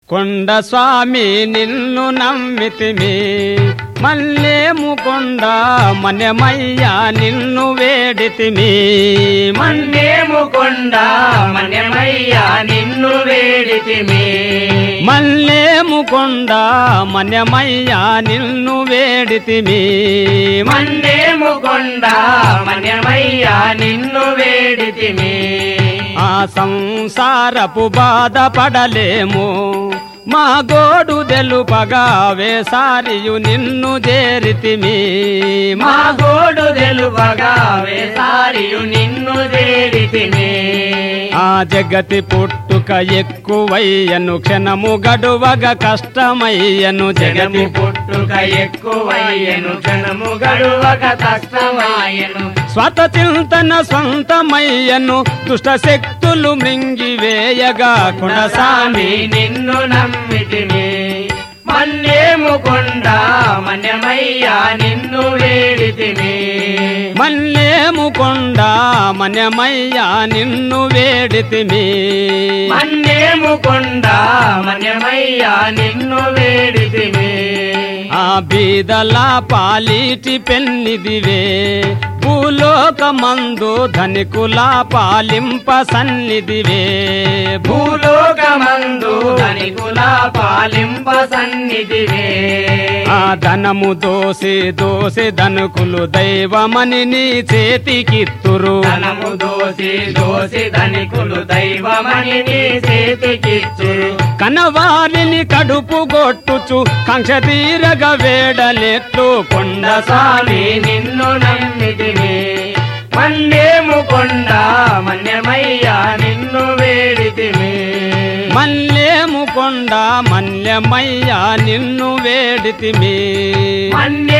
కొండ స్వామి నిన్ను నమ్మితిమి మల్లేము కొండ మనమయ్యా నిన్ను వేడితిమి మన్నేము కొండ మన్యమయ్యా నిన్ను వేడితిమి మల్లేము కొండ మనమయ్యా నిన్ను వేడితిమి మన్నేము కొండ మన్యమయ్యా నిన్ను వేడితిమి ఆ సంసారపు బాధపడలేము మా గోడు తెలుపగా వేసారియు నిన్ను చేరితిమి మా గోడు తెలుపగా వేసారియు నిన్ను చేరితిమి ఆ జగతి పుట్టుక ఎక్కువయ్యను క్షణము గడువగ కష్టమయ్యను జగము జగతి పుట్టుక ఎక్కువయ్యను క్షణము గడువక కష్టమాయను స్వత చింతన సొంతమయ్యను దుష్ట శక్తులు మృంగివేయగా స్వామి కుణసామి నిన్ను నమ్మితిమి మన్నేము కొండ మన్యమయ్యా నిన్ను వేడితిమి మల్లేము కొండ మనమయ్యా నిన్ను వేడితిమి మన్నేము కొండ మన్యమయ్యా నిన్ను వేడితిమి ఆ బీదల పాలిటి పెన్నిదివే భూలోకమందు ధనికుల పాలింప సన్నిధివే భూ భూలోకమందు ధనికుల పాలింప సన్నిధివే ఆ ధనము దోసి దోసి ధనుకులు దైవమని నీ చేతికిత్తురు ధనము దోసి దోసి ధనికులు దైవమని నీ చేతికిచ్చురు కనవారిని కడుపు గొట్టుచు కంక్ష తీరగ వేడలెట్లు కొండ స్వామి నిన్ను నమ్మితిమి మన్నేము కొండ మన్యమయ్యా నిన్ను వేడితిమి మల్లేము కొండ మల్యమయ్యా నిన్ను వేడితిమి మన్య